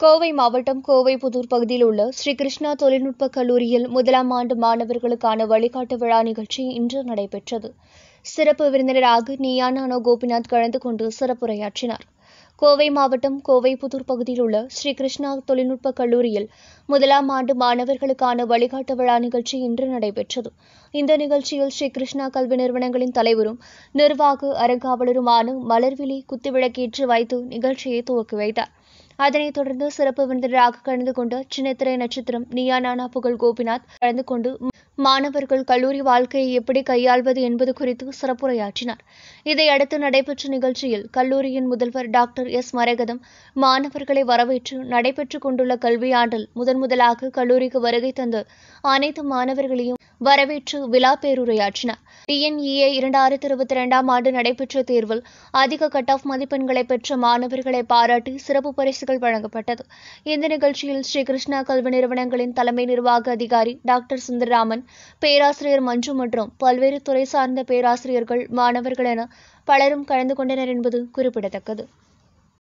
கோவை மாவட்டம் கோவை புதூர் பகுதியில் உள்ள ஸ்ரீ கிருஷ்ணா தொழில்நுட்ப கல்லூரியில் முதலாம் ஆண்டு மாணவர்களுக்கான வழிகாட்டு விழா நிகழ்ச்சி இன்று நடைபெற்றது சிறப்பு விருந்தினராக நியானானோ கோபிநாத் கலந்து கொண்டு சிறப்புரையாற்றினார் கோவை மாவட்டம் கோவை புதூர் பகுதியில் உள்ள ஸ்ரீ கிருஷ்ணா தொழில்நுட்ப கல்லூரியில் முதலாம் ஆண்டு மாணவர்களுக்கான வழிகாட்டு விழா நிகழ்ச்சி இன்று நடைபெற்றது இந்த நிகழ்ச்சியில் ஸ்ரீ கிருஷ்ணா கல்வி நிறுவனங்களின் தலைவரும் நிர்வாக அறங்காவலருமான மலர்விழி குத்துவிளக்கேற்றி வைத்து நிகழ்ச்சியை துவக்கி வைத்தார் அதனைத் தொடர்ந்து சிறப்பு விருந்தினராக கலந்து கொண்ட சின்னத்திரை நட்சத்திரம் நியானானா புகழ் கோபிநாத் கலந்து கொண்டு மாணவர்கள் கல்லூரி வாழ்க்கையை எப்படி கையாள்வது என்பது குறித்து சிறப்புரையாற்றினார் இதையடுத்து நடைபெற்ற நிகழ்ச்சியில் கல்லூரியின் முதல்வர் டாக்டர் எஸ் மரகதம் மாணவர்களை வரவேற்று நடைபெற்றுக் கொண்டுள்ள கல்வியாண்டில் முதன் முதலாக கல்லூரிக்கு வருகை தந்து அனைத்து மாணவர்களையும் வரவேற்று விழா பேருரையாற்றினார் டிஎன்இஏ இரண்டாயிரத்தி இருபத்தி இரண்டாம் ஆண்டு நடைபெற்ற தேர்வில் அதிக கட் ஆஃப் மதிப்பெண்களை பெற்ற மாணவர்களை பாராட்டி சிறப்பு பரிசுகள் வழங்கப்பட்டது இந்த நிகழ்ச்சியில் ஸ்ரீ கிருஷ்ணா கல்வி நிறுவனங்களின் தலைமை நிர்வாக அதிகாரி டாக்டர் சுந்தரராமன் பேராசிரியர் மஞ்சு மற்றும் பல்வேறு துறை சார்ந்த பேராசிரியர்கள் மாணவர்கள் என பலரும் கலந்து கொண்டனர் என்பது குறிப்பிடத்தக்கது